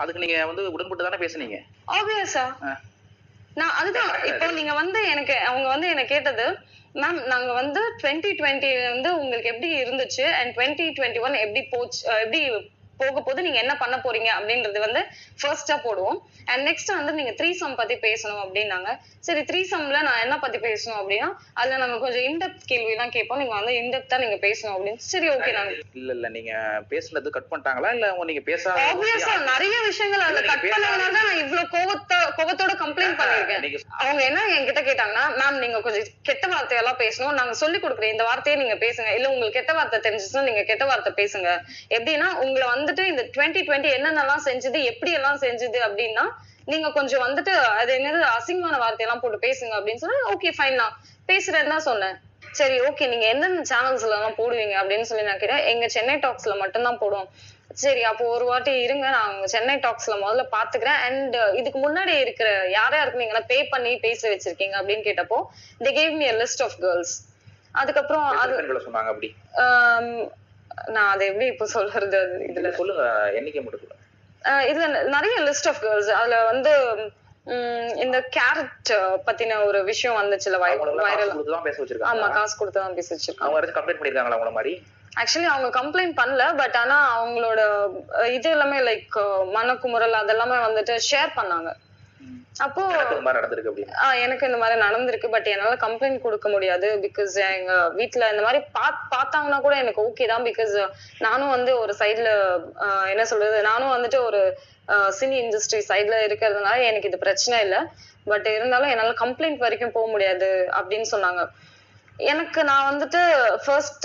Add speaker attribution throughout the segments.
Speaker 1: அதுக்கு நீங்க வந்து உடன்பட்டு தானே பேசுனீங்க
Speaker 2: ஆப்வியஸா
Speaker 1: ஆ.
Speaker 2: நான் அதுதான் இப்போ நீங்க வந்து எனக்கு அவங்க வந்து என்ன கேட்டது மேம் நாங்க வந்து டுவெண்ட்டி டுவெண்ட்டி வந்து உங்களுக்கு எப்படி இருந்துச்சு அண்ட் டுவெண்ட்டி டுவெண்ட்டி ஒன் எப்படி போச்சு அஹ் எப்படி போக போது நீங்க என்ன பண்ண போறீங்க அப்படின்றது வந்து ஃபர்ஸ்டா போடுவோம் அண்ட் நெக்ஸ்ட் வந்து நீங்க த்ரீ சம் பத்தி பேசணும் அப்படின்னாங்க சரி த்ரீ சம்ல நான் என்ன பத்தி பேசணும் அப்படின்னா அதுல நாங்க கொஞ்சம் இன்டெப்த் கேள்வி எல்லாம் கேட்போம் நீங்க வந்து இன்டெப்தா நீங்க பேசணும் அப்படின்னு சரி ஓகே நாங்க
Speaker 1: இல்ல இல்ல நீங்க பேசுனது கட் பண்ணிட்டாங்களா இல்ல உங்க நீங்க பேசாத
Speaker 2: ஆப்வியஸா நிறைய விஷயங்கள் அதுல
Speaker 1: நீங்க
Speaker 2: கட்
Speaker 1: பேசாத-
Speaker 2: பண்ணதுனால தான் நான் இவ்ளோ கோவத்த கோவத்தோட கம்ப்ளைண்ட் பண்ணிருக்கேன்
Speaker 1: நீங்க
Speaker 2: அவங்க என்ன என்கிட்ட கேட்டாங்கன்னா மேம் நீங்க கொஞ்சம் கெட்ட வார்த்தையெல்லாம் பேசணும் நாங்க சொல்லி கொடுக்குறோம் இந்த வார்த்தையை நீங்க பேசுங்க இல்ல உங்களுக்கு கெட்ட வார்த்தை தெரிஞ்சுச்சுன்னா நீங்க கெட்ட வார்த்தை பேசுங்க எப்படின்னா உங்களை வந்துட்டு இந்த டுவெண்ட்டி டுவெண்ட்டி என்னென்னலாம் செஞ்சது எப்படி எல்லாம் செஞ்சது அப்படின்னா நீங்க கொஞ்சம் வந்துட்டு அது என்னது அசிங்கமான வார்த்தையெல்லாம் போட்டு பேசுங்க அப்படின்னு சொன்னா ஓகே ஃபைன் நான் பேசுறேன்னு தான் சொன்னேன் சரி ஓகே நீங்க எந்தெந்த சேனல்ஸ்ல எல்லாம் போடுவீங்க அப்படின்னு சொல்லி நான் கேட்டேன் எங்க சென்னை டாக்ஸ்ல மட்டும்தான் போடுவோம் சரி அப்போ ஒரு வாட்டி இருங்க நான் உங்க சென்னை டாக்ஸ்ல முதல்ல பாத்துக்கிறேன் அண்ட் இதுக்கு முன்னாடி இருக்கிற யார் யாருக்கு நீங்க பே பண்ணி பேச வச்சிருக்கீங்க அப்படின்னு கேட்டப்போ they gave me a list of girls அதுக்கப்புறம் அது
Speaker 1: எத்தனை பெண்களை சொன்னாங்க அப்படி
Speaker 2: ஆம், நான் அதை எப்படி இப்போ சொல்றது அது இதுல
Speaker 1: இதுல சொல்லுங்க எண்ணிக்கை மட்டும் சொல்லுங்க
Speaker 2: ஆஹ் இதுல ந- நிறைய லிஸ்ட் ஆஃப் கேர்ள்ஸ் அதுல வந்து உம், இந்த கேரட் பத்தின ஒரு விஷயம் வந்துச்சுல
Speaker 1: அவங்களெல்லாம் காசு
Speaker 2: வைரல்
Speaker 1: கொடுத்து தான் பேச
Speaker 2: ஆமா
Speaker 1: வச்சிருக்காங்க
Speaker 2: காசு கொடுத்து தான் பேசி வச்சிருக்காங்க
Speaker 1: அவங்க யாராச்சும் கம்ப்ளைண்ட் பண்ணிருக்காங்களா உங்கள மாதிரி
Speaker 2: ஆக்சுவலி அவங்க கம்ப்ளைண்ட் பண்ணல பட் ஆனா அவங்களோட அஹ், இது எல்லாமே லைக் மனக்குமுறல் அதெல்லாமே வந்துட்டு ஷேர் பண்ணாங்க அப்போ
Speaker 1: எனக்கு இந்த மாதிரி நடந்திருக்கு அப்படின்னு
Speaker 2: ஆஹ் எனக்கு இந்த மாதிரி நடந்திருக்கு பட் என்னால கம்ப்ளைண்ட் கொடுக்க முடியாது பிகாஸ் எங்க வீட்ல இந்த மாதிரி பாத் பார்த்தாங்கன்னா கூட எனக்கு ஓகே தான் பிகாஸ் நானும் வந்து ஒரு சைடுல என்ன சொல்றது நானும் வந்துட்டு ஒரு சினி இண்டஸ்ட்ரி சைடுல இருக்கிறதுனால எனக்கு இது பிரச்சனை இல்லை பட் இருந்தாலும் என்னால கம்ப்ளைண்ட் வரைக்கும் போக முடியாது அப்படின்னு சொன்னாங்க எனக்கு நான் வந்துட்டு ஃபர்ஸ்ட்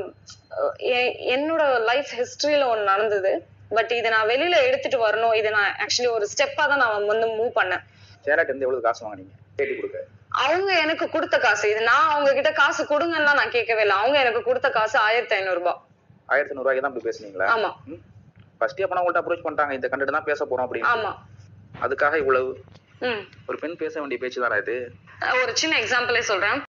Speaker 2: என்னோட லைஃப் ஹிஸ்டரியில ஒண்ணு நடந்தது பட் இதை நான் வெளியில எடுத்துட்டு வரணும் இதை நான் ஆக்சுவலி ஒரு ஸ்டெப்பா தான் நான் வந்து மூவ் பண்ணேன்
Speaker 1: சேராட்டு இருந்து எவ்வளவு காசு வாங்குனீங்க பேட்டி கொடுக்க
Speaker 2: அவங்க எனக்கு கொடுத்த காசு இது நான் அவங்க கிட்ட காசு கொடுங்கன்னா நான் கேட்கவே இல்லை அவங்க எனக்கு கொடுத்த காசு ஆயிரத்தி ஐநூறு ரூபாய்
Speaker 1: ஆயிரத்தி நூறு ரூபாய்க்கு தான் இப்படி பேசுனீங்களா
Speaker 2: ஆமா
Speaker 1: ஃபர்ஸ்ட் அப்ப உங்கள்ட்ட அப்ரோச் பண்ணிட்டாங்க இந்த கண்டுட்டு தான் பேச போறோம் அப்படின்னு
Speaker 2: ஆமா
Speaker 1: அதுக்காக இவ்வளவு
Speaker 2: ம்
Speaker 1: ஒரு பெண் பேச வேண்டிய பேச்சு தானே இது
Speaker 2: ஒரு சின்ன எக்ஸாம்பிளே சொல்றேன்